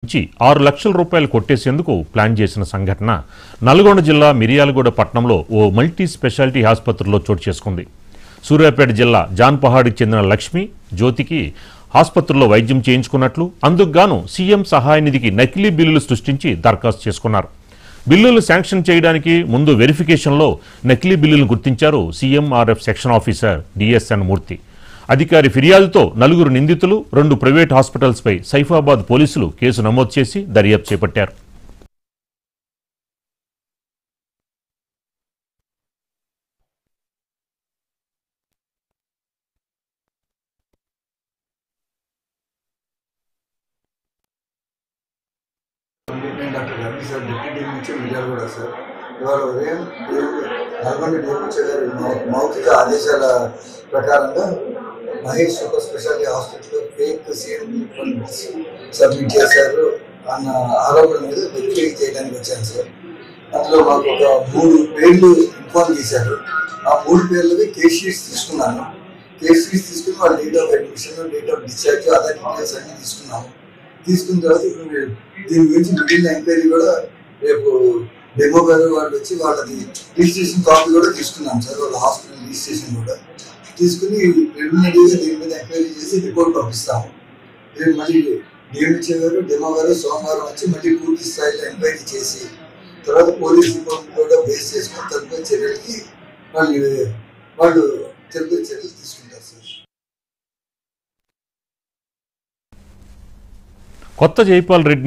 నుంచి ఆరు లక్షల రూపాయలు కొట్టేసేందుకు ప్లాన్ చేసిన సంఘటన నల్గొండ జిల్లా మిరియాలగూడ పట్టణంలో ఓ మల్టీ స్పెషాలిటీ ఆసుపత్రిలో చోటు చేసుకుంది సూర్యాపేట జిల్లా జాన్పహాడ్కి చెందిన లక్ష్మి జ్యోతికి ఆసుపత్రిలో వైద్యం చేయించుకున్నట్లు అందుకు గాను సీఎం సహాయ నిధికి నకిలీ బిల్లులు సృష్టించి దరఖాస్తు చేసుకున్నారు బిల్లులు శాంక్షన్ చేయడానికి ముందు వెరిఫికేషన్లో నకిలీ బిల్లులను గుర్తించారు CMRF section officer DSN Murthy అధికారి ఫిర్యాదుతో నలుగురు నిందితులు రెండు ప్రైవేట్ హాస్పిటల్స్పై సైఫాబాద్ పోలీసులు కేసు నమోదు చేసి దర్యాప్తు చేపట్టారు నేను డాక్టర్ రవి సార్ డిప్యూటీ నుంచి మిర్యాల కూడా సార్ ఇవాళ ఉదయం దేవుడు నల్గొండ డిఎంహెచ్ఓ గారి మౌ- మౌఖిక ఆదేశాల ప్రకారంగా మహేష్ సూపర్ స్పెషాలిటీ హాస్పిటల్లో ఫేక్ సీఎం సబ్మిట్ చేశారు అన్న ఆరోపణ మీద వెరిఫై చేయడానికి వచ్చాను సార్ అందులో మాకు ఒక మూడు పేర్లు ఇన్ఫార్మ్ చేశారు ఆ మూడు పేర్లవి కేస్ షీట్స్ తీసుకున్నాను కేస్ షీట్స్ తీసుకుని వాళ్ళ date of admission date of discharge other details అన్ని తీసుకున్నాము తీసుకున్న తర్వాత ఇప్పుడు మీరు దీని గురించి మిగిలిన ఎంక్వైరీ కూడా రేపు డెమో గారు వాళ్ళు వచ్చి వాళ్ళది రిజిస్ట్రేషన్ కాపీ కూడా తీసుకున్నాం సార్ వాళ్ళ హాస్పిటల్ రిజిస్ట్రేషన్ కూడా తీసుకుని ప్రిలిమినరీగా దీని మీద ఎంక్వైరీ చేసి రిపోర్ట్ పంపిస్తాము రేపు మళ్ళీ డిఎంహెచ్ఏ గారు డెమో గారు సోమవారం వచ్చి మళ్ళీ పూర్తి స్థాయిలో ఎంక్వైరీ చేసి తర్వాత పోలీస్ రిపోర్ట్ కూడా బేస్ చేసుకుని తదుపరి చర్యలకి వాళ్ళు వాళ్ళు తదుపరి చర్యలు తీసుకుంటారు సార్ కొత్త జైపాల్ రెడ్డి